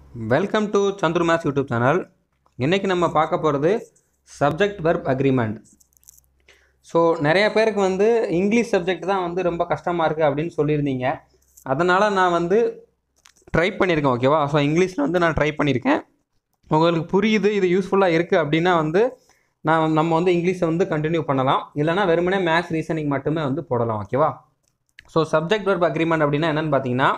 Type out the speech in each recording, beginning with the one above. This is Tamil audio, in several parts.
welcome to Chandru maths YouTube channel இன்றைக்கி நம்ம பார்க்க போகிறது சப்ஜெக்ட் வெர்ப் அக்ரிமெண்ட் ஸோ நிறைய பேருக்கு வந்து இங்கிலீஷ் சப்ஜெக்ட் தான் வந்து ரொம்ப கஷ்டமாக இருக்குது அப்படின்னு சொல்லியிருந்தீங்க அதனால் நான் வந்து ட்ரை பண்ணியிருக்கேன் ஓகேவா ஸோ இங்கிலீஷில் வந்து நான் ட்ரை பண்ணியிருக்கேன் உங்களுக்கு புரியுது இது யூஸ்ஃபுல்லாக இருக்குது அப்படின்னா வந்து நான் நம்ம வந்து இங்கிலீஷை வந்து கண்டினியூ பண்ணலாம் இல்லைனா வெறுமனே மேத்ஸ் ரீசனிங் மட்டுமே வந்து போடலாம் ஓகேவா ஸோ சப்ஜெக்ட் வெர்ப் அக்ரிமெண்ட் அப்படின்னா என்னென்னு பார்த்தீங்கன்னா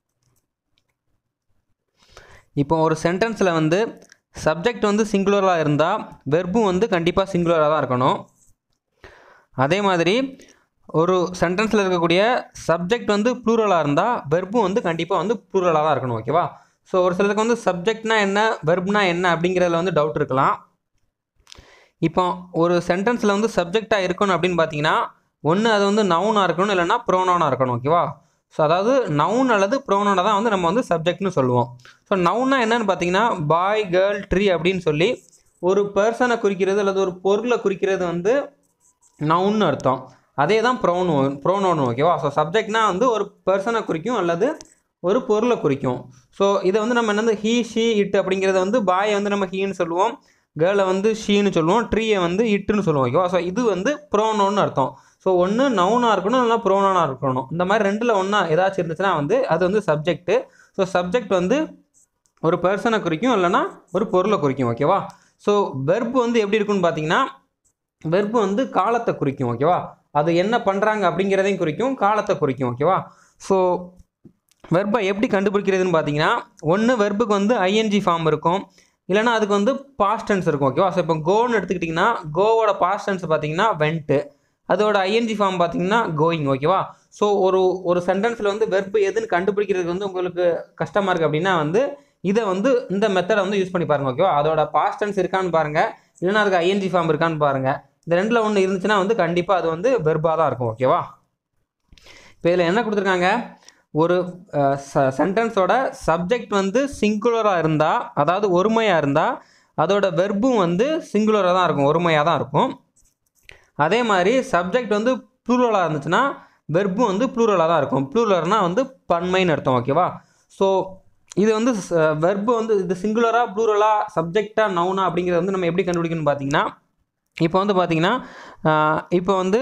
இப்போ ஒரு சென்டென்ஸில் வந்து சப்ஜெக்ட் வந்து சிங்குலராக இருந்தால் வெர்பும் வந்து கண்டிப்பாக சிங்குலராக தான் இருக்கணும் அதே மாதிரி ஒரு சென்டென்ஸில் இருக்கக்கூடிய சப்ஜெக்ட் வந்து ப்ளூரலாக இருந்தால் வெர்பும் வந்து கண்டிப்பாக வந்து ப்ளூரலாக தான் இருக்கணும் ஓகேவா ஸோ ஒரு சிலருக்கு வந்து சப்ஜெக்ட்னா என்ன வெர்ப்னா என்ன அப்படிங்கிறதுல வந்து டவுட் இருக்கலாம் இப்போ ஒரு சென்டென்ஸில் வந்து சப்ஜெக்டாக இருக்கணும் அப்படின்னு பார்த்தீங்கன்னா ஒன்று அது வந்து நவுனாக இருக்கணும் இல்லைன்னா ப்ரோனவுனாக இருக்கணும் ஓகேவா ஸோ அதாவது நவுன் அல்லது ப்ரோனோனை தான் வந்து நம்ம வந்து சப்ஜெக்ட்னு சொல்லுவோம் ஸோ நவுன்னா என்னன்னு பார்த்தீங்கன்னா பாய் கேர்ள் ட்ரீ அப்படின்னு சொல்லி ஒரு பர்சனை குறிக்கிறது அல்லது ஒரு பொருளை குறிக்கிறது வந்து நவுன்னு அர்த்தம் அதே தான் ப்ரோனோ ப்ரோனோன் ஓகேவா ஸோ சப்ஜெக்ட்னா வந்து ஒரு பர்சனை குறிக்கும் அல்லது ஒரு பொருளை குறிக்கும் ஸோ இதை வந்து நம்ம என்னது ஹீ ஷீ இட் அப்படிங்கிறத வந்து பாயை வந்து நம்ம ஹீன்னு சொல்லுவோம் கேர்ளை வந்து ஷீன்னு சொல்லுவோம் ட்ரீயை வந்து இட்டுன்னு சொல்லுவோம் ஓகேவா ஸோ இது வந்து ப்ரோனோன்னு அர்த்தம் ஸோ ஒன்று நவுனாக இருக்கணும் இல்லைனா ப்ரோனோனாக இருக்கணும் இந்த மாதிரி ரெண்டில் ஒன்றா ஏதாச்சும் இருந்துச்சுன்னா வந்து அது வந்து சப்ஜெக்ட்டு ஸோ சப்ஜெக்ட் வந்து ஒரு பர்சனை குறிக்கும் இல்லைனா ஒரு பொருளை குறிக்கும் ஓகேவா ஸோ வெர்பு வந்து எப்படி இருக்குன்னு பார்த்தீங்கன்னா வெர்பு வந்து காலத்தை குறிக்கும் ஓகேவா அது என்ன பண்ணுறாங்க அப்படிங்கிறதையும் குறிக்கும் காலத்தை குறிக்கும் ஓகேவா ஸோ வெர்பை எப்படி கண்டுபிடிக்கிறதுன்னு பார்த்தீங்கன்னா ஒன்று வெர்புக்கு வந்து ஐஎன்ஜி ஃபார்ம் இருக்கும் இல்லைனா அதுக்கு வந்து பாஸ்ட் டென்ஸ் இருக்கும் ஓகேவா ஸோ இப்போ கோன்னு எடுத்துக்கிட்டிங்கன்னா கோவோட பாஸ்ட் டென்ஸ் பார்த்தீங்கன்னா வென்ட்டு அதோட ஐஎன்ஜி ஃபார்ம் பார்த்தீங்கன்னா கோயிங் ஓகேவா ஸோ ஒரு ஒரு சென்டென்ஸில் வந்து வெர்பு எதுன்னு கண்டுபிடிக்கிறதுக்கு வந்து உங்களுக்கு கஷ்டமாக இருக்குது அப்படின்னா வந்து இதை வந்து இந்த மெத்தடை வந்து யூஸ் பண்ணி பாருங்கள் ஓகேவா அதோட பாஸ்ட் டென்ஸ் இருக்கான்னு பாருங்கள் இல்லைனா அதுக்கு ஐஎன்ஜி ஃபார்ம் இருக்கான்னு பாருங்கள் இந்த ரெண்டில் ஒன்று இருந்துச்சுன்னா வந்து கண்டிப்பாக அது வந்து வெர்பாக தான் இருக்கும் ஓகேவா இப்போ இதில் என்ன கொடுத்துருக்காங்க ஒரு சென்டென்ஸோட சப்ஜெக்ட் வந்து சிங்குலராக இருந்தால் அதாவது ஒருமையாக இருந்தால் அதோட வெர்பும் வந்து சிங்குலராக தான் இருக்கும் ஒருமையாக தான் இருக்கும் அதே மாதிரி சப்ஜெக்ட் வந்து ப்ளூரலாக இருந்துச்சுன்னா வெர்பும் வந்து ப்ளூரலாக தான் இருக்கும் ப்ளூரல்னால் வந்து பன்மைன்னு அர்த்தம் ஓகேவா ஸோ இது வந்து வெர்பு வந்து இது சிங்குலராக ப்ளூரலாக சப்ஜெக்டாக நவுனா அப்படிங்கிறத வந்து நம்ம எப்படி கண்டுபிடிக்கணும்னு பார்த்தீங்கன்னா இப்போ வந்து பார்த்தீங்கன்னா இப்போ வந்து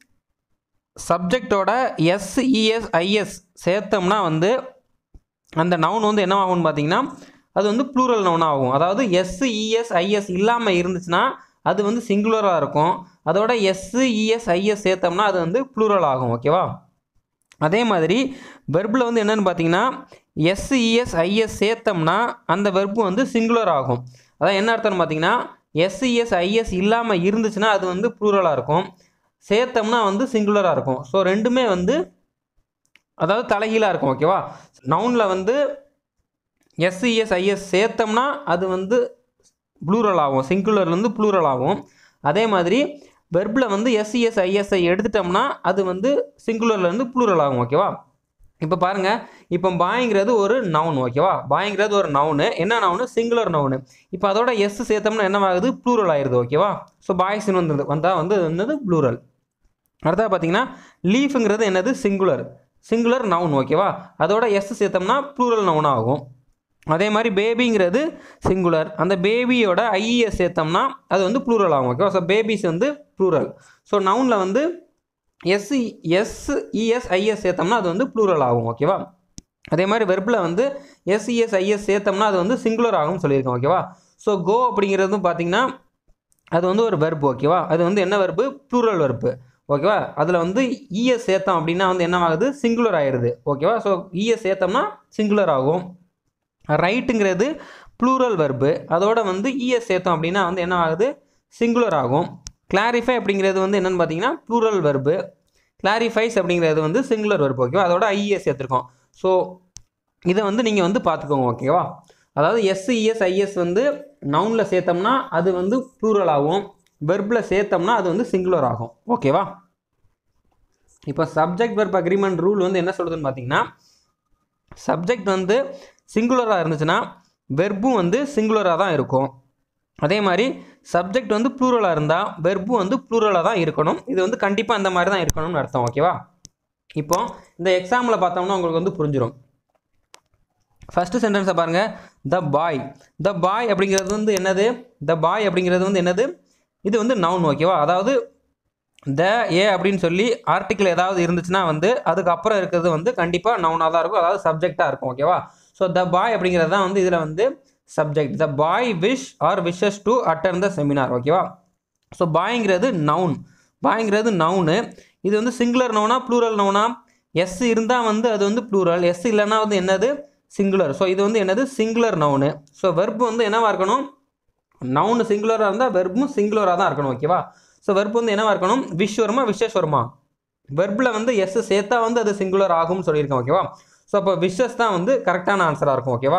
சப்ஜெக்டோட எஸ்இஎஸ் ஐஎஸ் சேர்த்தோம்னா வந்து அந்த நவுன் வந்து என்ன ஆகும்னு பார்த்தீங்கன்னா அது வந்து ப்ளூரல் நவுன் ஆகும் அதாவது எஸ்இஎஸ் ஐஎஸ் இல்லாமல் இருந்துச்சுன்னா அது வந்து சிங்குலராக இருக்கும் அதோட எஸ்இஎஸ் ஐஎஸ் சேர்த்தோம்னா அது வந்து ப்ளூரல் ஆகும் ஓகேவா அதே மாதிரி வெர்பில் வந்து என்னென்னு பார்த்தீங்கன்னா எஸ்இஎஸ் ஐஎஸ் சேர்த்தோம்னா அந்த வெர்பு வந்து சிங்குலர் ஆகும் அதான் என்ன அர்த்தம்னு பார்த்தீங்கன்னா எஸ்இஎஸ் ஐஎஸ் இல்லாமல் இருந்துச்சுன்னா அது வந்து ப்ளூரலாக இருக்கும் சேர்த்தோம்னா வந்து சிங்குலராக இருக்கும் ஸோ ரெண்டுமே வந்து அதாவது தலைகீழாக இருக்கும் ஓகேவா நவுனில் வந்து எஸ்இஎஸ் ஐஎஸ் சேர்த்தோம்னா அது வந்து ப்ளூரல் ஆகும் சிங்குலர்லேருந்து ப்ளூரல் ஆகும் அதே மாதிரி வெர்பில் வந்து எஸ்இஎஸ் ஐஎஸ்ஐ எடுத்துட்டோம்னா அது வந்து சிங்குலர்லேருந்து ப்ளூரல் ஆகும் ஓகேவா இப்போ பாருங்கள் இப்போ பாய்ங்கிறது ஒரு நவுன் ஓகேவா பாய்ங்கிறது ஒரு நவுனு என்ன நவுனு சிங்குலர் நவுனு இப்போ அதோட எஸ் சேர்த்தோம்னா என்னவாகுது ப்ளூரல் ஆயிடுது ஓகேவா ஸோ பாய்ஸ்னு வந்து வந்தால் வந்து என்னது ப்ளூரல் அடுத்தது பார்த்தீங்கன்னா லீஃபுங்கிறது என்னது சிங்குலர் சிங்குலர் நவுன் ஓகேவா அதோட எஸ் சேர்த்தோம்னா ப்ளூரல் நவுன் ஆகும் அதே மாதிரி பேபிங்கிறது சிங்குலர் அந்த பேபியோட ஐஇஎஸ் சேர்த்தோம்னா அது வந்து ப்ளூரல் ஆகும் ஓகேவா ஸோ பேபிஸ் வந்து ப்ளூரல் ஸோ நவுனில் வந்து எஸ் எஸ் இஎஸ் ஐஎஸ் சேர்த்தோம்னா அது வந்து ப்ளூரல் ஆகும் ஓகேவா அதே மாதிரி வெர்பில் வந்து எஸ்இஎஸ் ஐஎஸ் சேர்த்தோம்னா அது வந்து சிங்குலர் ஆகும்னு சொல்லியிருக்கோம் ஓகேவா ஸோ கோ அப்படிங்கிறதும் பார்த்தீங்கன்னா அது வந்து ஒரு வெர்பு ஓகேவா அது வந்து என்ன வெர்பு ப்ளூரல் வெர்பு ஓகேவா அதில் வந்து இஎஸ் சேர்த்தோம் அப்படின்னா வந்து என்ன ஆகுது சிங்குலர் ஆகிடுது ஓகேவா ஸோ இஎஸ் சேர்த்தோம்னா சிங்குலர் ஆகும் ரைட்டுங்கிறது ப்ளூரல் வெர்பு அதோட வந்து இஎஸ் சேர்த்தோம் அப்படின்னா வந்து என்ன ஆகுது சிங்குலர் ஆகும் கிளாரிஃபை அப்படிங்கிறது வந்து என்னென்னு பார்த்தீங்கன்னா ப்ளூரல் வெர்பு கிளாரிஃபைஸ் அப்படிங்கிறது வந்து சிங்குலர் வெர்பு ஓகேவா அதோட ஐஎஸ் சேர்த்துருக்கோம் ஸோ இதை வந்து நீங்கள் வந்து பார்த்துக்கோங்க ஓகேவா அதாவது எஸ்இஎஸ் ஐஎஸ் வந்து நவுனில் சேர்த்தோம்னா அது வந்து ப்ளூரல் ஆகும் வெர்பில் சேர்த்தோம்னா அது வந்து சிங்குலர் ஆகும் ஓகேவா இப்போ சப்ஜெக்ட் வெர்ப் அக்ரிமெண்ட் ரூல் வந்து என்ன சொல்கிறதுன்னு பார்த்தீங்கன்னா சப்ஜெக்ட் வந்து சிங்குலராக இருந்துச்சுன்னா வெர்பும் வந்து சிங்குலராக தான் இருக்கும் அதே மாதிரி சப்ஜெக்ட் வந்து ப்ளூரலாக இருந்தால் வெர்பும் வந்து ப்ளூரலாக தான் இருக்கணும் இது வந்து கண்டிப்பாக அந்த மாதிரி தான் இருக்கணும்னு அர்த்தம் ஓகேவா இப்போ இந்த எக்ஸாம்பிளை பார்த்தோம்னா உங்களுக்கு வந்து புரிஞ்சிடும் ஃபஸ்ட்டு சென்டென்ஸை பாருங்கள் த பாய் த பாய் அப்படிங்கிறது வந்து என்னது த பாய் அப்படிங்கிறது வந்து என்னது இது வந்து நவுன் ஓகேவா அதாவது த ஏ அப்படின்னு சொல்லி ஆர்டிக்கிள் ஏதாவது இருந்துச்சுன்னா வந்து அதுக்கப்புறம் இருக்கிறது வந்து கண்டிப்பாக நவுனாக தான் இருக்கும் அதாவது சப்ஜெக்டாக இருக்கும் ஓகேவா ஸோ த பாய் அப்படிங்கிறது தான் வந்து இதில் வந்து subject the boy wish or wishes to attend the seminar ஓகேவா ஸோ பாய்ங்கிறது நவுன் பாய்ங்கிறது நவுனு இது வந்து சிங்குலர் நவுனா ப்ளூரல் நவுனா எஸ் இருந்தால் வந்து அது வந்து ப்ளூரல் எஸ் இல்லைன்னா வந்து என்னது சிங்குலர் ஸோ இது வந்து என்னது சிங்குலர் நவுனு ஸோ வெர்பு வந்து என்னவா இருக்கணும் நவுனு சிங்குலராக இருந்தால் வெர்பும் சிங்குலராக தான் இருக்கணும் ஓகேவா ஸோ வெர்பு வந்து என்னவா இருக்கணும் விஷ் வருமா விஷஸ் வருமா வெர்பில் வந்து எஸ் சேர்த்தா வந்து அது சிங்குலர் ஆகும்னு சொல்லியிருக்கேன் ஓகேவா ஸோ அப்போ விஷஸ் தான் வந்து கரெக்டான ஆன்சராக இருக்கும் ஓகேவா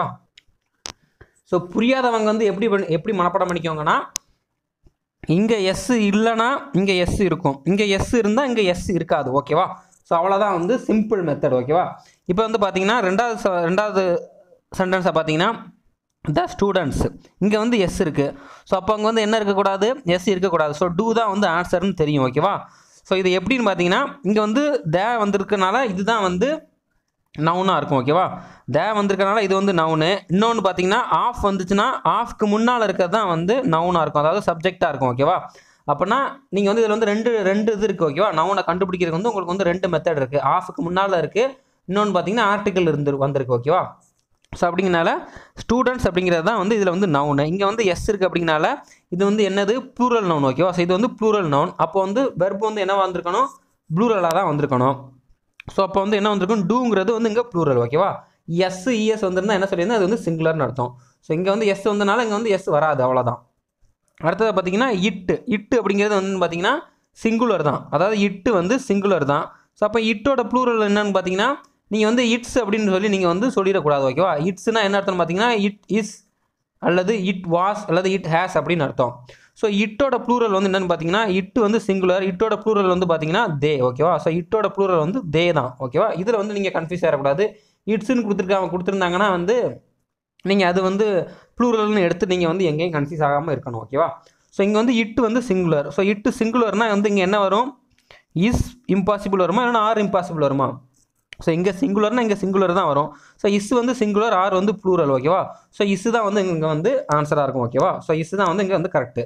ஸோ புரியாதவங்க வந்து எப்படி பண்ணி- எப்படி மனப்பாடம் பண்ணிக்கோங்கன்னா இங்கே எஸ் இல்லைன்னா இங்கே எஸ் இருக்கும் இங்கே எஸ் இருந்தால் இங்கே எஸ் இருக்காது ஓகேவா ஸோ அவ்வளோதான் வந்து சிம்பிள் மெத்தட் ஓகேவா இப்போ வந்து பார்த்தீங்கன்னா ரெண்டாவது ச- ரெண்டாவது சென்டென்ஸை பார்த்தீங்கன்னா த ஸ்டூடெண்ட்ஸ் இங்கே வந்து எஸ் இருக்குது ஸோ அப்போ அங்கே வந்து என்ன இருக்கக்கூடாது எஸ் இருக்கக்கூடாது ஸோ டூ தான் வந்து ஆன்சர்னு தெரியும் ஓகேவா ஸோ இது எப்படின்னு பார்த்தீங்கன்னா இங்கே வந்து த வந்திருக்கனால இதுதான் வந்து நவுனாக இருக்கும் ஓகேவா த வந்திருக்கனால இது வந்து நவுனு இன்னொன்று பார்த்தீங்கன்னா ஆஃப் வந்துச்சுன்னா ஆஃப்க்கு முன்னால் இருக்கிறது தான் வந்து நவுனாக இருக்கும் அதாவது சப்ஜெக்டாக இருக்கும் ஓகேவா அப்போனா நீங்கள் வந்து இதில் வந்து ரெண்டு ரெண்டு இது இருக்குது ஓகேவா நவுனை கண்டுபிடிக்கிறதுக்கு வந்து உங்களுக்கு வந்து ரெண்டு மெத்தட் இருக்குது ஆஃப்க்கு முன்னால் இருக்குது இன்னொன்று பார்த்தீங்கன்னா ஆர்டிக்கல் இருந்து வந்திருக்கு ஓகேவா ஸோ அப்படிங்கனால ஸ்டூடெண்ட்ஸ் அப்படிங்கிறது தான் வந்து இதில் வந்து நவுனு இங்கே வந்து எஸ் இருக்குது அப்படிங்கனால இது வந்து என்னது ப்ளூரல் நவுன் ஓகேவா ஸோ இது வந்து ப்ளூரல் நவுன் அப்போ வந்து வெர்ப் வந்து என்ன வந்திருக்கணும் ப்ளூரலாக தான் வந்திருக்கணும் ஸோ அப்போ வந்து என்ன வந்திருக்கும் டூங்கிறது வந்து இங்கே ப்ளூரல் ஓகேவா எஸ் இஎஸ் வந்திருந்தா என்ன சொல்லியிருந்தா அது வந்து சிங்குலர்னு அர்த்தம் ஸோ இங்கே வந்து எஸ் வந்தனால இங்கே வந்து எஸ் வராது அவ்வளோதான் அடுத்தது பார்த்தீங்கன்னா இட்டு இட்டு அப்படிங்கிறது வந்து பார்த்தீங்கன்னா சிங்குலர் தான் அதாவது இட்டு வந்து சிங்குலர் தான் ஸோ அப்போ இட்டோட ப்ளூரல் என்னன்னு பார்த்தீங்கன்னா நீங்கள் வந்து இட்ஸ் அப்படின்னு சொல்லி நீங்கள் வந்து சொல்லிடக்கூடாது ஓகேவா இட்ஸ்னா என்ன அர்த்தம் பார்த்தீங்கன்னா இட் இஸ் அல்லது இட் வாஸ் அல்லது இட் ஹேஸ் அப்படின்னு அர்த்தம் ஸோ இட்டோட ப்ளூரல் வந்து என்னன்னு பார்த்தீங்கன்னா இட்டு வந்து சிங்குலர் இட்டோட ப்ளூரல் வந்து பார்த்தீங்கன்னா தே ஓகேவா ஸோ இட்டோட ப்ளூரல் வந்து தே தான் ஓகேவா இதில் வந்து நீங்கள் கன்ஃபியூஸ் ஆகக்கூடாது இட்ஸ்ன்னு கொடுத்துருக்காங்க கொடுத்துருந்தாங்கன்னா வந்து நீங்கள் அது வந்து ப்ளூரல்னு எடுத்து நீங்கள் வந்து எங்கேயும் கன்ஃபியூஸ் ஆகாமல் இருக்கணும் ஓகேவா ஸோ இங்கே வந்து இட்டு வந்து சிங்குலர் ஸோ இட்டு சிங்குலர்னால் வந்து இங்கே என்ன வரும் இஸ் இம்பாசிபிள் வருமா இல்லைன்னா ஆர் இம்பாசிபிள் வருமா ஸோ இங்கே சிங்குலர்னா இங்கே சிங்குலர் தான் வரும் ஸோ இஸ் வந்து சிங்குலர் ஆர் வந்து ப்ளூரல் ஓகேவா ஸோ இஸ் தான் வந்து இங்கே வந்து ஆன்சராக இருக்கும் ஓகேவா ஸோ இஸ் தான் வந்து இங்கே வந்து கரெக்டு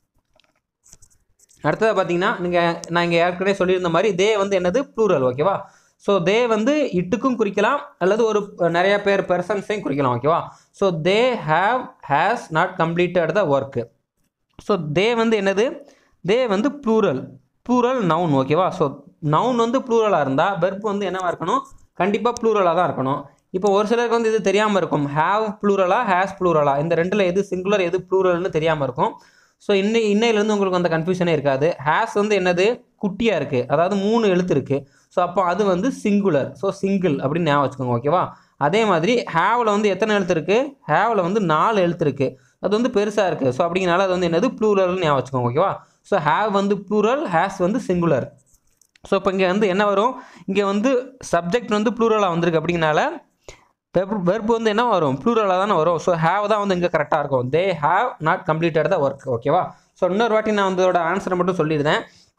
அடுத்தது பார்த்தீங்கன்னா நீங்கள் நான் இங்கே ஏற்கனவே சொல்லியிருந்த மாதிரி தே வந்து என்னது ப்ளூரல் ஓகேவா ஸோ தே வந்து இட்டுக்கும் குறிக்கலாம் அல்லது ஒரு நிறைய பேர் பெர்சன்ஸையும் குறிக்கலாம் ஓகேவா so they have has not completed the work so they வந்து என்னது தே வந்து ப்ளூரல் ப்ளூரல் நவுன் ஓகேவா ஸோ நவுன் வந்து ப்ளூரலாக இருந்தால் வெர்ப் வந்து என்னவா இருக்கணும் கண்டிப்பாக ப்ளூரலாக தான் இருக்கணும் இப்போ ஒரு சிலருக்கு வந்து இது தெரியாமல் இருக்கும் ஹேவ் ப்ளூரலா ஹேஸ் ப்ளூரலா இந்த ரெண்டில் எது சிங்குலர் எது ப்ளூரல்னு தெரியாமல் இருக்கும் ஸோ இன்னை இன்னையிலேருந்து உங்களுக்கு அந்த கன்ஃபியூஷனே இருக்காது ஹேஸ் வந்து என்னது குட்டியாக இருக்குது அதாவது மூணு எழுத்து இருக்குது ஸோ அப்போ அது வந்து சிங்குலர் ஸோ சிங்கிள் அப்படின்னு ஞாபகம் வச்சுக்கோங்க ஓகேவா அதே மாதிரி ஹேவில் வந்து எத்தனை எழுத்து இருக்குது ஹேவில் வந்து நாலு எழுத்து இருக்குது அது வந்து பெருசாக இருக்குது ஸோ அப்படிங்கனால அது வந்து என்னது ப்ளூரல்னு ஞாபகம் வச்சுக்கோங்க ஓகேவா ஸோ ஹேவ் வந்து ப்ளூரல் ஹேஸ் வந்து சிங்குலர் ஸோ இப்போ இங்கே வந்து என்ன வரும் இங்கே வந்து சப்ஜெக்ட் வந்து ப்ளூரலாக வந்திருக்கு அப்படிங்கனால வெர்ப் வந்து என்ன வரும் ப்ளூரலாக தானே வரும் ஸோ ஹேவ் தான் வந்து இங்கே கரெக்டாக இருக்கும் they have not completed the work ஓகேவா ஸோ இன்னொரு வாட்டி நான் வந்து இதோட ஆன்சரை மட்டும் சொல்லியிருந்தேன்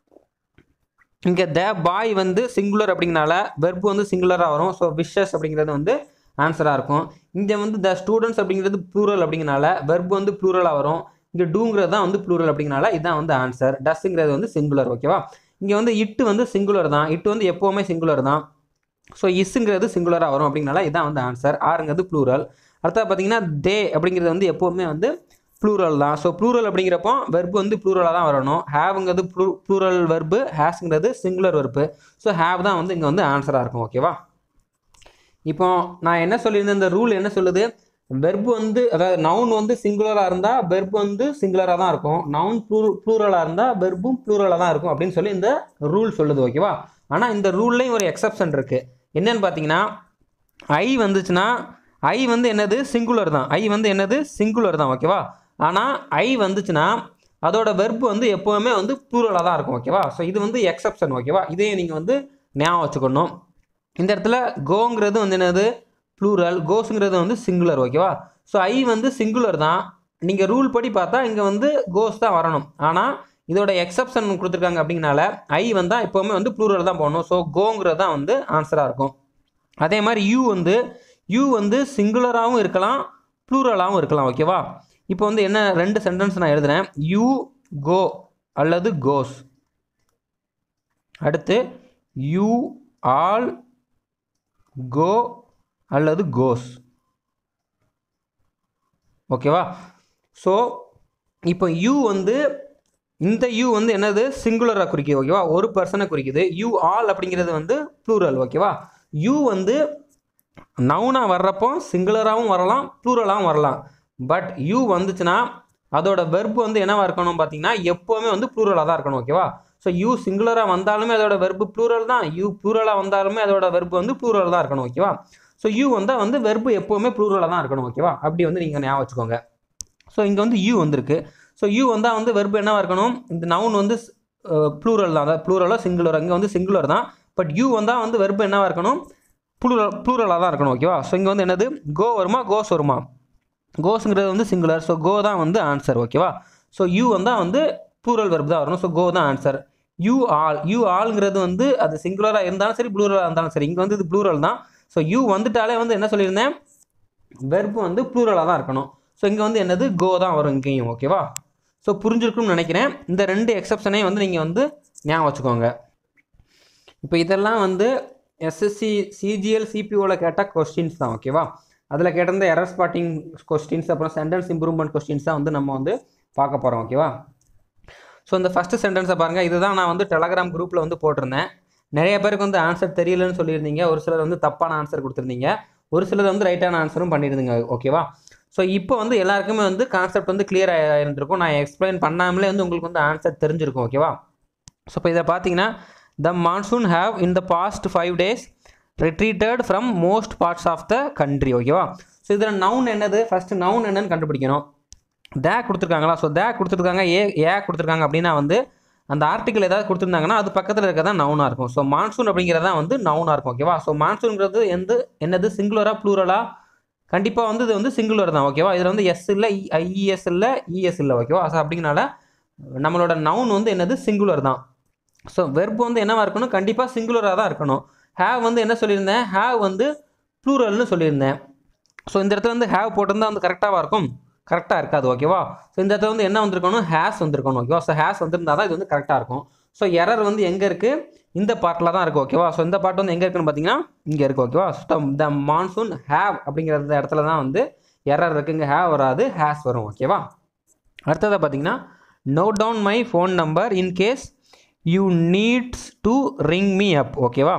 இங்கே த பாய் வந்து சிங்குலர் அப்படிங்கனால வெர்ப் வந்து சிங்குலராக வரும் ஸோ விஷஸ் அப்படிங்கிறது வந்து ஆன்சராக இருக்கும் இங்கே வந்து த ஸ்டூடெண்ட்ஸ் அப்படிங்கிறது ப்ளூரல் அப்படிங்கனால வெர்ப் வந்து ப்ளூரலாக வரும் இங்கே டூங்கிறது தான் வந்து ப்ளூரல் அப்படிங்கனால இதுதான் வந்து ஆன்சர் டஸ்ங்கிறது வந்து சிங்குலர் ஓகேவா இங்கே வந்து இட்டு வந்து சிங்குலர் தான் இட்டு வந்து எப்போவுமே சிங்குலர் தான் ஸோ இஸ்ஸுங்கிறது சிங்குலராக வரும் அப்படிங்கனால இதான் வந்து ஆன்சர் ஆறுங்கிறது ப்ளூரல் அடுத்தது பார்த்தீங்கன்னா தே அப்படிங்கிறது வந்து எப்போவுமே வந்து ப்ளூரல் தான் ஸோ ப்ளூரல் அப்படிங்கிறப்போ வெர்பு வந்து ப்ளூரலாக தான் வரணும் ஹேவுங்கிறது ப்ளூ ப்ளூரல் வெர்பு ஹேஸுங்கிறது சிங்குலர் வெர்பு ஸோ ஹேவ் தான் வந்து இங்கே வந்து ஆன்சராக இருக்கும் ஓகேவா இப்போ நான் என்ன சொல்லியிருந்தேன் இந்த ரூல் என்ன சொல்லுது வெர்பு வந்து அதாவது நவுன் வந்து சிங்குலராக இருந்தால் வெர்பு வந்து சிங்குலராக தான் இருக்கும் நவுன் ப்ளூ ப்ளூரலாக இருந்தால் வெர்பும் ப்ளூரலாக தான் இருக்கும் அப்படின்னு சொல்லி இந்த ரூல் சொல்லுது ஓகேவா ஆனால் இந்த ரூல்லையும் ஒரு எக்ஸப்ஷன் இருக்குது என்னன்னு பார்த்தீங்கன்னா ஐ வந்துச்சுன்னா ஐ வந்து என்னது சிங்குலர் தான் ஐ வந்து என்னது சிங்குலர் தான் ஓகேவா ஆனால் ஐ வந்துச்சுன்னா அதோட வெர்பு வந்து எப்போவுமே வந்து ப்ளூரலாக தான் இருக்கும் ஓகேவா ஸோ இது வந்து எக்ஸப்ஷன் ஓகேவா இதையும் நீங்கள் வந்து ஞாபகம் வச்சுக்கணும் இந்த இடத்துல கோங்கிறது வந்து என்னது ப்ளூரல் கோஸுங்கிறது வந்து சிங்குலர் ஓகேவா ஸோ ஐ வந்து சிங்குலர் தான் நீங்கள் ரூல் படி பார்த்தா இங்கே வந்து கோஸ் தான் வரணும் ஆனால் இதோட எக்ஸப்ஷன் கொடுத்துருக்காங்க அப்படிங்கனால ஐ வந்தால் எப்போவுமே வந்து ப்ளூரல் தான் போடணும் ஸோ கோங்கிறது தான் வந்து ஆன்சராக இருக்கும் அதே மாதிரி யூ வந்து யூ வந்து சிங்குலராகவும் இருக்கலாம் ப்ளூரலாகவும் இருக்கலாம் ஓகேவா இப்போ வந்து என்ன ரெண்டு சென்டென்ஸ் நான் எழுதுறேன் யூ கோ அல்லது கோஸ் அடுத்து யூ ஆல் கோ அல்லது கோஸ் ஓகேவா ஸோ இப்போ யூ வந்து இந்த யூ வந்து என்னது சிங்குலராக குறிக்குது ஓகேவா ஒரு பர்சனை குறிக்குது யூ ஆல் அப்படிங்கிறது வந்து ப்ளூரல் ஓகேவா யூ வந்து நவுனாக வர்றப்போ சிங்குலராகவும் வரலாம் ப்ளூரலாகவும் வரலாம் பட் யூ வந்துச்சுன்னா அதோட வெர்பு வந்து என்னவா இருக்கணும் பார்த்தீங்கன்னா எப்போவுமே வந்து ப்ளூரலாக தான் இருக்கணும் ஓகேவா ஸோ யூ சிங்குலராக வந்தாலுமே அதோட வெர்பு ப்ளூரல் தான் யூ ப்ளூரலாக வந்தாலுமே அதோட வெர்பு வந்து ப்ளூரல் தான் இருக்கணும் ஓகேவா ஸோ யூ வந்தால் வந்து வெர்பு எப்போவுமே ப்ளூரலாக தான் இருக்கணும் ஓகேவா அப்படி வந்து நீங்கள் ஞாபகம் வச்சுக்கோங்க ஸோ இங்கே வந்து யூ வந்திருக்கு ஸோ யூ வந்தால் வந்து வெர்பு என்னவா இருக்கணும் இந்த நவுன் வந்து ப்ளூரல் தான் அதாவது ப்ளூரலோ சிங்குலர் இங்கே வந்து சிங்குலர் தான் பட் யூ வந்தால் வந்து வெர்பு என்னவா இருக்கணும் ப்ளூரல் ப்ளூரலாக தான் இருக்கணும் ஓகேவா ஸோ இங்கே வந்து என்னது கோ வருமா கோஸ் வருமா கோஸுங்கிறது வந்து சிங்குலர் ஸோ கோ தான் வந்து ஆன்சர் ஓகேவா ஸோ யூ வந்தால் வந்து ப்ளூரல் வெர்ப் தான் வரும் ஸோ கோ தான் ஆன்சர் யூ ஆல் யூ ஆல்ங்கிறது வந்து அது சிங்குலராக இருந்தாலும் சரி ப்ளூரலாக இருந்தாலும் சரி இங்கே வந்து இது ப்ளூரல் தான் ஸோ யூ வந்துட்டாலே வந்து என்ன சொல்லியிருந்தேன் வெர்பு வந்து ப்ளூரலாக தான் இருக்கணும் ஸோ இங்கே வந்து என்னது கோ தான் வரும் இங்கேயும் ஓகேவா ஸோ புரிஞ்சிருக்கும்னு நினைக்கிறேன் இந்த ரெண்டு எக்ஸப்ஷனையும் வந்து நீங்கள் வந்து ஞாபகம் வச்சுக்கோங்க இப்போ இதெல்லாம் வந்து எஸ்எஸ்சி சிஜிஎல் சிபிஓவில் கேட்ட கொஸ்டின்ஸ் தான் ஓகேவா அதில் கேட்டிருந்த எரர் ஸ்பாட்டிங் கொஸ்டின்ஸ் அப்புறம் சென்டென்ஸ் இம்ப்ரூவ்மெண்ட் கொஸ்டின்ஸ் தான் வந்து நம்ம வந்து பார்க்க போகிறோம் ஓகேவா ஸோ இந்த ஃபஸ்ட்டு சென்டென்ஸை பாருங்கள் இதுதான் நான் வந்து டெலகிராம் குரூப்பில் வந்து போட்டிருந்தேன் நிறைய பேருக்கு வந்து ஆன்சர் தெரியலன்னு சொல்லியிருந்தீங்க ஒரு சிலர் வந்து தப்பான ஆன்சர் கொடுத்துருந்தீங்க ஒரு சிலர் வந்து ரைட்டான ஆன்சரும் பண்ணியிருந்தீங்க ஓகேவா ஸோ இப்போ வந்து எல்லாருக்குமே வந்து கான்செப்ட் வந்து கிளியர் ஆகிருந்திருக்கும் நான் எக்ஸ்பிளைன் பண்ணாமலே வந்து உங்களுக்கு வந்து ஆன்சர் தெரிஞ்சிருக்கும் ஓகேவா ஸோ இப்போ இதை பார்த்தீங்கன்னா the monsoon have in the past five days retreated from most parts of the country ஓகேவா ஸோ இதில் நவுன் என்னது ஃபஸ்ட்டு நவுன் என்னன்னு கண்டுபிடிக்கணும் தே கொடுத்துருக்காங்களா ஸோ தே கொடுத்துருக்காங்க ஏ ஏ கொடுத்துருக்காங்க அப்படின்னா வந்து அந்த ஆர்டிக்கல் ஏதாவது கொடுத்துருந்தாங்கன்னா அது பக்கத்தில் இருக்க தான் நவுனாக இருக்கும் ஸோ மான்சூன் அப்படிங்கிறது தான் வந்து நவுனாக இருக்கும் ஓகேவா ஸோ மான்சூன்ங்கிறது எந்த என்னது சிங்குலரா ப்ளூரலா கண்டிப்பாக வந்து இது வந்து சிங்குலர் தான் ஓகேவா இதில் வந்து எஸ் இல்லை ஐஇஎஸ் இல்லை இஎஸ் இல்லை ஓகேவா ஸோ அப்படிங்கனால நம்மளோட நவுன் வந்து என்னது சிங்குலர் தான் ஸோ வெர்ப் வந்து என்னவா இருக்கணும் கண்டிப்பாக சிங்குலராக தான் இருக்கணும் ஹேவ் வந்து என்ன சொல்லியிருந்தேன் ஹேவ் வந்து ப்ளூரல்னு சொல்லியிருந்தேன் ஸோ இந்த இடத்துல வந்து ஹேவ் போட்டிருந்தா வந்து கரெக்டாக இருக்கும் கரெக்டாக இருக்காது ஓகேவா ஸோ இந்த இடத்துல வந்து என்ன வந்திருக்கணும் ஹேஸ் வந்திருக்கணும் ஓகேவா ஸோ ஹேஸ் வந்திருந்தா தான் இது வந்து கரெக்டாக இருக்கும் ஸோ எரர் வந்து எங்கே இருக்குது இந்த பார்ட்டில் தான் இருக்குது ஓகேவா ஸோ இந்த பார்ட் வந்து எங்கே இருக்குன்னு பார்த்தீங்கன்னா இங்கே இருக்குது ஓகேவா ஸோ த மான்சூன் ஹேவ் அப்படிங்கிற இந்த இடத்துல தான் வந்து எரர் இருக்குது இங்கே ஹேவ் வராது ஹேஸ் வரும் ஓகேவா அடுத்ததாக பார்த்தீங்கன்னா note down my phone number in case you needs to ring me up ஓகேவா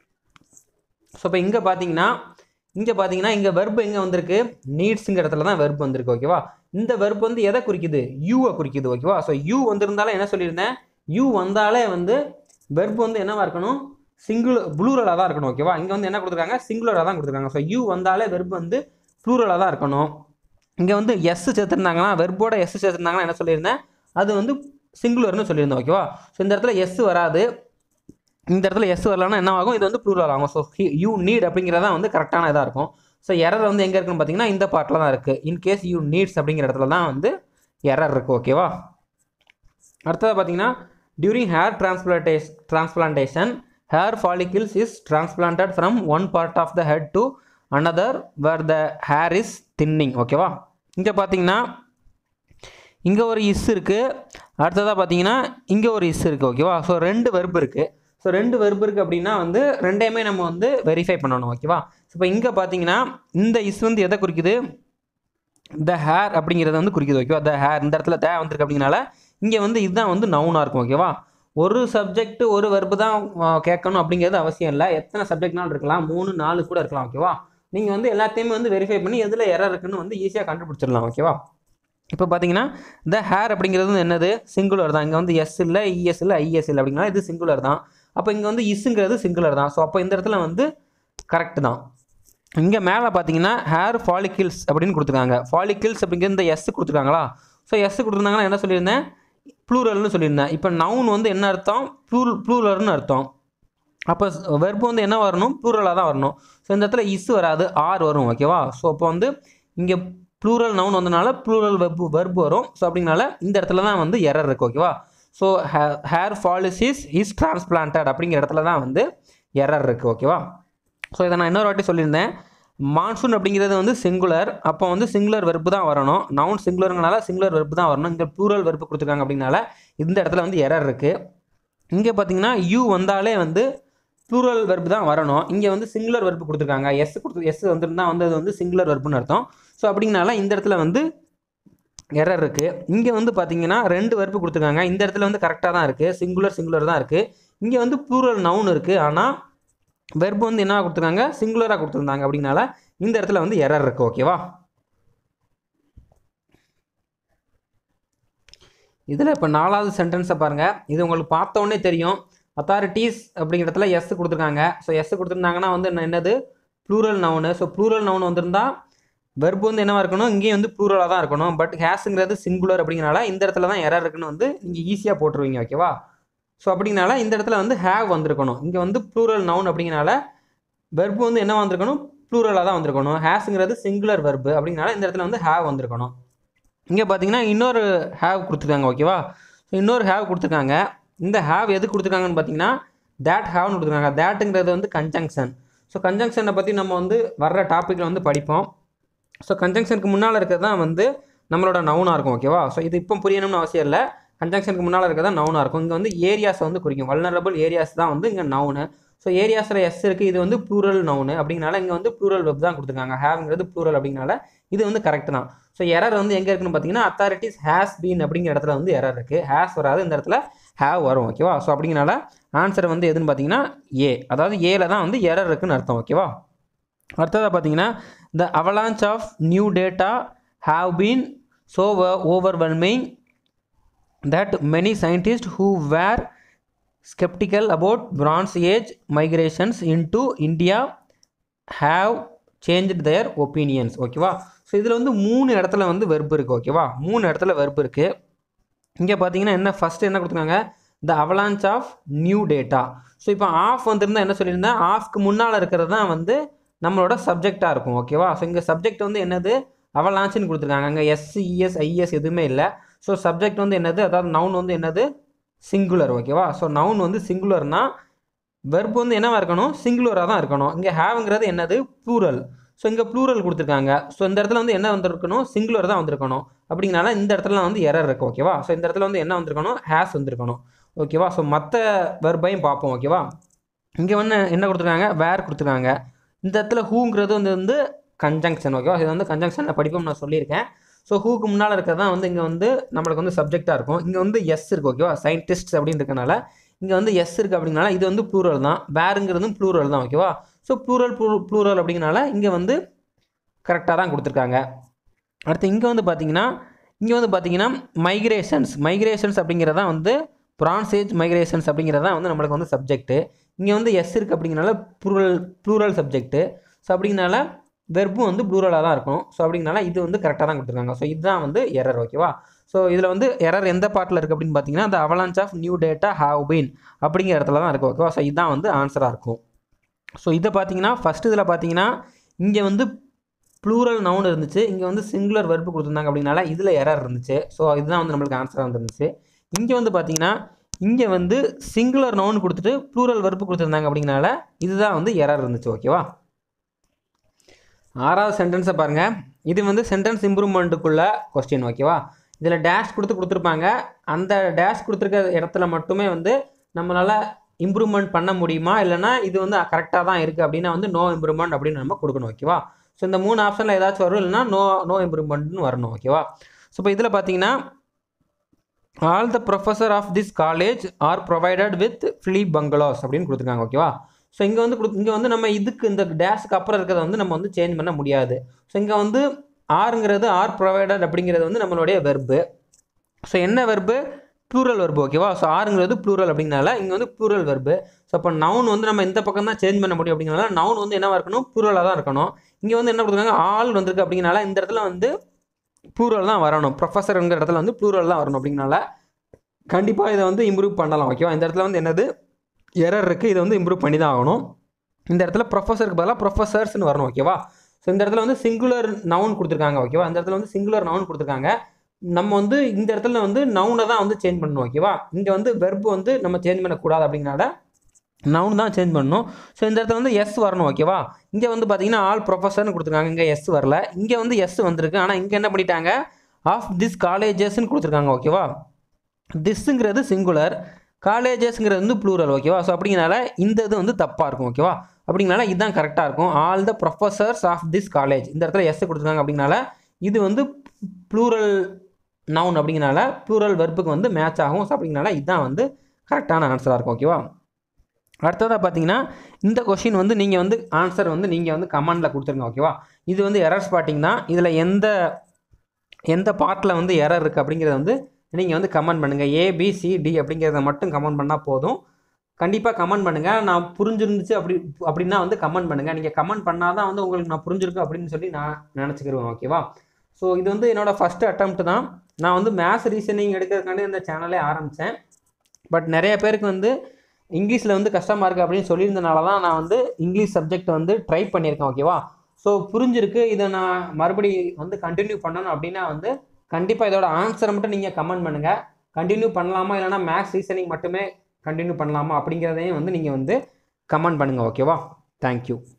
ஸோ இப்போ இங்கே பார்த்தீங்கன்னா இங்கே பார்த்தீங்கன்னா இங்கே வெர்ப் எங்கே வந்திருக்கு நீட்ஸுங்கிற இடத்துல தான் வெர்ப் வந்திருக்கு ஓகேவா இந்த வெர்ப் வந்து எதை குறிக்குது யூவை குறிக்குது ஓகேவா ஸோ யூ வந்திருந்தாலே என்ன சொல்லியிருந்தேன் யூ வந்தாலே வந்து வெர்ப் வந்து என்னவா இருக்கணும் சிங்குலர் ப்ளூரலாக தான் இருக்கணும் ஓகேவா இங்கே வந்து என்ன கொடுத்துருக்காங்க சிங்குலராக தான் கொடுத்துருக்காங்க ஸோ யூ வந்தாலே வெர்ப் வந்து ப்ளூரலாக தான் இருக்கணும் இங்கே வந்து எஸ் சேர்த்துருந்தாங்கன்னா வெர்போட எஸ் சேர்த்துருந்தாங்கன்னா என்ன சொல்லியிருந்தேன் அது வந்து சிங்குலர்னு சொல்லியிருந்தேன் ஓகேவா ஸோ இந்த இடத்துல எஸ் வராது இந்த இடத்துல எஸ் வரலன்னா என்ன ஆகும் இது வந்து ப்ளூரல் ஆகும் ஸோ யூ நீட் அப்படிங்கிறதா வந்து கரெக்டான இதாக இருக்கும் ஸோ எரர் வந்து எங்கே இருக்குன்னு பார்த்தீங்கன்னா இந்த பார்ட்டில் தான் இருக்குது இன்கேஸ் யூ நீட்ஸ் அப்படிங்கிற இடத்துல தான் வந்து எரர் இருக்குது ஓகேவா அடுத்தது பார்த்தீங்கன்னா during hair transplantation transplantation hair follicles is transplanted from one part of the head to another where the hair is thinning ஓகேவா இங்கே பார்த்தீங்கன்னா இங்கே ஒரு இஸ் இருக்குது அடுத்ததாக பார்த்தீங்கன்னா இங்கே ஒரு இஸ் இருக்குது ஓகேவா ஸோ ரெண்டு வெர்ப் இருக்குது ஸோ ரெண்டு வெர்ப் இருக்குது அப்படின்னா வந்து ரெண்டையுமே நம்ம வந்து வெரிஃபை பண்ணணும் ஓகேவா ஸோ இப்போ இங்கே பார்த்தீங்கன்னா இந்த இஸ் வந்து எதை குறிக்குது த ஹேர் அப்படிங்கிறத வந்து குறிக்குது ஓகேவா த ஹேர் இந்த இடத்துல தே வந்திருக்கு அப்படிங்கனால இங்கே வந்து இதுதான் வந்து நவுனாக இருக்கும் ஓகேவா ஒரு சப்ஜெக்ட் ஒரு வெர்பு தான் அஹ், கேட்கணும் அப்படிங்கிறது அவசியம் இல்லை எத்தனை சப்ஜெக்ட்னாலும் இருக்கலாம் மூணு நாலு கூட இருக்கலாம் ஓகேவா நீங்கள் வந்து எல்லாத்தையுமே வந்து வெரிஃபை பண்ணி எதில் எரர் இருக்குன்னு வந்து ஈஸியாக கண்டுபிடிச்சிடலாம் ஓகேவா இப்போ பார்த்தீங்கன்னா த ஹேர் அப்படிங்கிறது வந்து என்னது சிங்குலர் தான் இங்கே வந்து எஸ் இல்லை இஎஸ் இல்லை ஐஎஸ் இல்லை அப்படிங்கன்னா இது சிங்குலர் தான் அப்போ இங்கே வந்து இஸ்ஸுங்கிறது சிங்குலர் தான் ஸோ அப்போ இந்த இடத்துல வந்து கரெக்ட் தான் இங்கே மேலே பார்த்தீங்கன்னா ஹேர் ஃபாலிகிள்ஸ் அப்படின்னு கொடுத்துருக்காங்க ஃபாலிகிள்ஸ் அப்படிங்கிற இந்த எஸ் கொடுத்துருக்காங்களா ஸோ எஸ் கொடுத்துருந்தாங்கன்னா என்ன சொல்லியிருந்தேன் ப்ளூரல்னு சொல்லியிருந்தேன் இப்போ நவுன் வந்து என்ன அர்த்தம் ப்ளூர் ப்ளூரல்னு அர்த்தம் அப்போ வெர்பு வந்து என்ன வரணும் ப்ளூரலாக தான் வரணும் ஸோ இந்த இடத்துல இஸ் வராது ஆர் வரும் ஓகேவா ஸோ அப்போ வந்து இங்கே ப்ளூரல் நவுன் வந்தனால ப்ளூரல் வெர்பு வெர்பு வரும் ஸோ அப்படிங்கனால இந்த இடத்துல தான் வந்து எரர் இருக்குது ஓகேவா so hair follicles is transplanted அப்படிங்கிற இடத்துல தான் வந்து எரர் இருக்குது ஓகேவா ஸோ இதை நான் இன்னொரு வாட்டி சொல்லியிருந்தேன் மான்சூன் அப்படிங்கிறது வந்து சிங்குலர் அப்போ வந்து சிங்குலர் வெர்பு தான் வரணும் நவுன் சிங்குலருங்கனால சிங்குலர் வெர்பு தான் வரணும் இங்கே ப்ளூரல் வெர்பு கொடுத்துருக்காங்க அப்படின்னால இந்த இடத்துல வந்து எரர் இருக்குது இங்கே பார்த்தீங்கன்னா யூ வந்தாலே வந்து ப்ளூரல் வெர்பு தான் வரணும் இங்கே வந்து சிங்குலர் வெர்பு கொடுத்துருக்காங்க எஸ் கொடுத்து எஸ் வந்துருந்தா வந்து அது வந்து சிங்குலர் வெர்புன்னு அர்த்தம் ஸோ அப்படிங்கனால இந்த இடத்துல வந்து எரர் இருக்குது இங்கே வந்து பார்த்தீங்கன்னா ரெண்டு வெர்பு கொடுத்துருக்காங்க இந்த இடத்துல வந்து கரெக்டாக தான் இருக்குது சிங்குலர் சிங்குலர் தான் இருக்குது இங்கே வந்து ப்ளூரல் நவுன் இருக்குது ஆனால் வெர்பு வந்து என்ன கொடுத்துருக்காங்க சிங்குலராக கொடுத்துருந்தாங்க அப்படின்னால இந்த இடத்துல வந்து எரர் இருக்குது ஓகேவா இதில் இப்போ நாலாவது சென்டென்ஸை பாருங்கள் இது உங்களுக்கு பார்த்த உடனே தெரியும் அத்தாரிட்டிஸ் அப்படிங்கிற இடத்துல எஸ் கொடுத்துருக்காங்க ஸோ எஸ் கொடுத்துருந்தாங்கன்னா வந்து என்ன- என்னது plural noun so plural noun வந்திருந்தா வெர்பு வந்து என்னவா இருக்கணும் இங்கேயும் வந்து ப்ளூரலாக தான் இருக்கணும் பட் ஹேஸுங்கிறது சிங்குலர் அப்படிங்கிறனால இந்த இடத்துல தான் எரர் இருக்குன்னு வந்து நீங்கள் ஈஸியாக போட்டுருவீங்க ஓகேவா ஸோ அப்படிங்கனால இந்த இடத்துல வந்து ஹேவ் வந்திருக்கணும் இங்கே வந்து ப்ளூரல் நவுன் அப்படிங்கனால வெர்பு வந்து என்ன வந்திருக்கணும் ப்ளூரலாக தான் வந்திருக்கணும் ஹேஸுங்கிறது சிங்குலர் வெர்பு அப்படிங்கனால இந்த இடத்துல வந்து ஹேவ் வந்திருக்கணும் இங்கே பார்த்தீங்கன்னா இன்னொரு ஹேவ் கொடுத்துருக்காங்க ஓகேவா ஸோ இன்னொரு ஹேவ் கொடுத்துருக்காங்க இந்த ஹேவ் எது கொடுத்துருக்காங்கன்னு பார்த்தீங்கன்னா தேட் ஹேவ்னு கொடுத்துருக்காங்க தேட்டுங்கிறது வந்து கன்ஜங்ஷன் ஸோ கன்ஜங்ஷனை பற்றி நம்ம வந்து வர்ற டாப்பிக்கில் வந்து படிப்போம் ஸோ கன்ஜங்ஷனுக்கு முன்னால் இருக்கிறது தான் வந்து நம்மளோட நவுனாக இருக்கும் ஓகேவா ஸோ இது இப்போ புரியணும்னு அவசியம் இல்லை கன்ஜங்ஷனுக்கு முன்னால் இருக்கிறது தான் நவுனாக இருக்கும் இங்கே வந்து ஏரியாஸை வந்து குறிக்கும் வல்னரபிள் ஏரியாஸ் தான் வந்து இங்கே நவுனு ஸோ ஏரியாஸில் எஸ் இருக்குது இது வந்து ப்ளூரல் நவுனு அப்படிங்கனால இங்கே வந்து ப்ளூரல் வெப் தான் கொடுத்துருக்காங்க ஹேவ்ங்கிறது ப்ளூரல் அப்படிங்கனால இது வந்து கரெக்ட் தான் ஸோ எரர் வந்து எங்கே இருக்குன்னு பார்த்தீங்கன்னா அத்தாரிட்டிஸ் ஹேஸ் பீன் அப்படிங்கிற இடத்துல வந்து எரர் இருக்குது ஹேஸ் வராது இந்த இடத்துல ஹேவ் வரும் ஓகேவா ஸோ அப்படிங்கனால ஆன்சர் வந்து எதுன்னு பார்த்தீங்கன்னா ஏ அதாவது ஏல தான் வந்து எரர் இருக்குன்னு அர்த்தம் ஓகேவா அடுத்ததாக பார்த்தீங்கன்னா the avalanche of new data have been so overwhelming that many scientists who were skeptical about bronze age migrations into india have changed their opinions ஓகேவா ஸோ இதில் வந்து மூணு இடத்துல வந்து வெர்பு இருக்குது ஓகேவா மூணு இடத்துல வெர்பு இருக்குது இங்கே பார்த்தீங்கன்னா என்ன ஃபஸ்ட்டு என்ன கொடுத்துருக்காங்க the avalanche of new data so இப்போ ஆஃப் வந்திருந்தா என்ன சொல்லியிருந்தேன் ஆஃப்க்கு முன்னால் இருக்கிறது தான் வந்து நம்மளோட சப்ஜெக்டாக இருக்கும் ஓகேவா ஸோ இங்கே சப்ஜெக்ட் வந்து என்னது அவலான்ச்னு கொடுத்துருக்காங்க அங்கே எஸ்சிஎஸ் ஐஎஸ் எதுவுமே இல்லை ஸோ சப்ஜெக்ட் வந்து என்னது அதாவது நவுன் வந்து என்னது சிங்குலர் ஓகேவா ஸோ நவுன் வந்து சிங்குலர்னா வெர்ப் வந்து என்னவா இருக்கணும் சிங்குலராக தான் இருக்கணும் இங்கே ஹேவ்ங்கிறது என்னது ப்ளூரல் ஸோ இங்கே ப்ளூரல் கொடுத்துருக்காங்க ஸோ இந்த இடத்துல வந்து என்ன வந்திருக்கணும் சிங்குலர் தான் வந்திருக்கணும் அப்படிங்கனால இந்த இடத்துல வந்து எரர் இருக்கு ஓகேவா ஸோ இந்த இடத்துல வந்து என்ன வந்திருக்கணும் ஹேஸ் வந்திருக்கணும் ஓகேவா ஸோ மற்ற வெர்பையும் பார்ப்போம் ஓகேவா இங்கே வந்து என்ன கொடுத்துருக்காங்க வேர் கொடுத்துருக்காங்க இந்த இடத்துல ஹூங்கிறது வந்து வந்து கன்ஜங்ஷன் ஓகேவா இது வந்து கன்ஜங்ஷனில் படிப்போம் நான் சொல்லியிருக்கேன் ஸோ ஹூக்கு முன்னால் இருக்கிறது தான் வந்து இங்கே வந்து நம்மளுக்கு வந்து சப்ஜெக்டாக இருக்கும் இங்கே வந்து எஸ் இருக்கு ஓகேவா சயின்டிஸ்ட் அப்படின்னு இருக்கனால இங்கே வந்து எஸ் இருக்குது அப்படிங்கனால இது வந்து ப்ளூரல் தான் வேறுங்கிறதும் ப்ளூரல் தான் ஓகேவா ஸோ ப்ளூரல் ப்ளூரல் அப்படிங்கனால இங்கே வந்து கரெக்டாக தான் கொடுத்துருக்காங்க அடுத்து இங்கே வந்து பார்த்தீங்கன்னா இங்கே வந்து பார்த்தீங்கன்னா மைக்ரேஷன்ஸ் மைக்ரேஷன்ஸ் அப்படிங்கிறதா வந்து ப்ரான்சேஜ் மைக்ரேஷன்ஸ் அப்படிங்கிறதா வந்து நம்மளுக்கு வந்து சப்ஜெக்ட்டு இங்கே வந்து எஸ் இருக்குது அப்படிங்கிறனால ப்ளூரல் ப்ளூரல் சப்ஜெக்ட்டு ஸோ அப்படிங்கனால வெர்பும் வந்து ப்ளூரலாக தான் இருக்கும் ஸோ அப்படிங்கனால இது வந்து கரெக்டாக தான் கொடுத்துருக்காங்க ஸோ இதுதான் வந்து எரர் ஓகேவா ஸோ இதில் வந்து எரர் எந்த பார்ட்டில் இருக்குது அப்படின்னு பார்த்தீங்கன்னா the avalanche of new data have been அப்படிங்கிற இடத்துல தான் இருக்குது ஓகேவா ஸோ இதுதான் வந்து ஆன்சராக இருக்கும் ஸோ இதை பார்த்தீங்கன்னா ஃபஸ்ட் இதில் பார்த்தீங்கன்னா இங்கே வந்து ப்ளூரல் நவுன் இருந்துச்சு இங்கே வந்து சிங்குலர் வெர்பு கொடுத்துருந்தாங்க அப்படின்னால இதில் எரர் இருந்துச்சு ஸோ இதுதான் வந்து நம்மளுக்கு ஆன்சராக வந்துருந்துச்சு இங்கே வந்து பார்த்தீங்கன்னா இங்கே வந்து சிங்குலர் நவுன் கொடுத்துட்டு ப்ளூரல் வெர்பு கொடுத்துருந்தாங்க அப்படிங்கனால இதுதான் வந்து எரர் இருந்துச்சு ஓகேவா ஆறாவது சென்டென்ஸை பாருங்கள் இது வந்து சென்டென்ஸ் இம்ப்ரூவ்மெண்ட்டுக்குள்ள கொஸ்டின் ஓகேவா இதில் டேஷ் கொடுத்து கொடுத்துருப்பாங்க அந்த டேஷ் கொடுத்துருக்க இடத்துல மட்டுமே வந்து நம்மளால் இம்ப்ரூவ்மெண்ட் பண்ண முடியுமா இல்லைனா இது வந்து கரெக்டாக தான் இருக்குது அப்படின்னா வந்து நோ இம்ப்ரூவ்மெண்ட் அப்படின்னு நம்ம கொடுக்கணும் ஓகேவா ஸோ இந்த மூணு ஆப்ஷனில் ஏதாச்சும் வரும் இல்லைனா நோ நோ இம்ப்ரூவ்மெண்ட்னு வரணும் ஓகேவா ஸோ இப்போ இதில் பார்த்தீங்கன்னா all the professor of this college are provided with free bungalows அப்படின்னு கொடுத்துருக்காங்க ஓகேவா ஸோ இங்கே வந்து கொடு இங்கே வந்து நம்ம இதுக்கு இந்த டேஷ்க்கு அப்புறம் இருக்கிறத வந்து நம்ம வந்து சேஞ்ச் பண்ண முடியாது ஸோ இங்கே வந்து ஆருங்கிறது ஆர் ப்ரொவைடட் அப்படிங்கிறது வந்து நம்மளுடைய வெர்பு ஸோ என்ன வெர்பு ப்ளூரல் வெர்பு ஓகேவா ஸோ ஆறுங்கிறது ப்ளூரல் அப்படிங்கனால இங்கே வந்து ப்ளூரல் வெர்பு ஸோ அப்போ நவுன் வந்து நம்ம இந்த பக்கம் தான் சேஞ்ச் பண்ண முடியும் அப்படிங்கனால நவுன் வந்து என்னவா இருக்கணும் ப்ளூரலாக தான் இருக்கணும் இங்கே வந்து என்ன கொடுத்துருக்காங்க ஆல் வந்திருக்கு அப்படிங்கனால இந்த இடத்துல வந்து ப்ளூரல் தான் வரணும் ப்ரொஃபஸருங்கிற இடத்துல வந்து ப்ளூரல் தான் வரணும் அப்படிங்கனால கண்டிப்பாக இதை வந்து இம்ப்ரூவ் பண்ணலாம் ஓகேவா இந்த இடத்துல வந்து என்னது எரர் இருக்குது இதை வந்து இம்ப்ரூவ் பண்ணி தான் ஆகணும் இந்த இடத்துல ப்ரொஃபஸருக்கு பதிலாக ப்ரொஃபஸர்ஸ்னு வரணும் ஓகேவா ஸோ இந்த இடத்துல வந்து சிங்குலர் நவுன் கொடுத்துருக்காங்க ஓகேவா இந்த இடத்துல வந்து சிங்குலர் நவுன் கொடுத்துருக்காங்க நம்ம வந்து இந்த இடத்துல வந்து நவுனை தான் வந்து சேஞ்ச் பண்ணணும் ஓகேவா இங்கே வந்து வெர்பு வந்து நம்ம சேஞ்ச் பண்ணக்கூடாது அப்படிங்கனால நவுன் தான் சேஞ்ச் பண்ணணும் ஸோ இந்த இடத்துல வந்து எஸ் வரணும் ஓகேவா இங்கே வந்து பார்த்தீங்கன்னா ஆல் ப்ரொஃபஸர்னு கொடுத்துருக்காங்க இங்கே எஸ் வரல இங்கே வந்து எஸ் வந்திருக்கு ஆனால் இங்கே என்ன பண்ணிட்டாங்க ஆஃப் திஸ் காலேஜஸ்ன்னு கொடுத்துருக்காங்க ஓகேவா திஸ்ஸுங்கிறது சிங்குலர் காலேஜஸ்ங்கிறது வந்து ப்ளூரல் ஓகேவா ஸோ அப்படிங்கனால இந்த இது வந்து தப்பாக இருக்கும் ஓகேவா அப்படிங்கனால இதுதான் கரெக்டாக இருக்கும் all the professors of this college இந்த இடத்துல எஸ் கொடுத்துருக்காங்க அப்படிங்கனால இது வந்து ப்ளூரல் நவுன் அப்படிங்கனால ப்ளூரல் வெர்புக்கு வந்து மேட்ச் ஆகும் ஸோ அப்படிங்கனால இதுதான் வந்து கரெக்டான ஆன்சராக இருக்கும் ஓகேவா அடுத்ததாக பார்த்தீங்கன்னா இந்த கொஷின் வந்து நீங்கள் வந்து ஆன்சர் வந்து நீங்கள் வந்து கமெண்டில் கொடுத்துருங்க ஓகேவா இது வந்து எரர் ஸ்பாட்டிங் தான் இதில் எந்த எந்த பார்ட்டில் வந்து எரர் இருக்குது அப்படிங்கிறத வந்து நீங்கள் வந்து கமெண்ட் பண்ணுங்கள் ஏபிசிடி அப்படிங்கிறத மட்டும் கமெண்ட் பண்ணால் போதும் கண்டிப்பாக கமெண்ட் பண்ணுங்கள் நான் புரிஞ்சிருந்துச்சு அப்படி அப்படின்னா வந்து கமெண்ட் பண்ணுங்கள் நீங்கள் கமெண்ட் பண்ணால் தான் வந்து உங்களுக்கு நான் புரிஞ்சிருக்கு அப்படின்னு சொல்லி நான் நினச்சிக்கிருவேன் ஓகேவா ஸோ இது வந்து என்னோடய ஃபஸ்ட்டு அட்டம்ப்ட் தான் நான் வந்து மேத்ஸ் ரீசனிங் எடுக்கிறதுக்காண்டி இந்த சேனலே ஆரம்பித்தேன் பட் நிறைய பேருக்கு வந்து இங்கிலீஷில் வந்து கஷ்டமாக இருக்குது அப்படின்னு சொல்லியிருந்தனால தான் நான் வந்து இங்கிலீஷ் சப்ஜெக்ட் வந்து ட்ரை பண்ணியிருக்கேன் ஓகேவா ஸோ புரிஞ்சிருக்கு இதை நான் மறுபடி வந்து கண்டினியூ பண்ணணும் அப்படின்னா வந்து கண்டிப்பாக இதோட ஆன்சரை மட்டும் நீங்கள் கமெண்ட் பண்ணுங்கள் கண்டினியூ பண்ணலாமா இல்லைனா மேக்ஸ் ரீசனிங் மட்டுமே கண்டினியூ பண்ணலாமா அப்படிங்கிறதையும் வந்து நீங்கள் வந்து கமெண்ட் பண்ணுங்கள் ஓகேவா தேங்க்யூ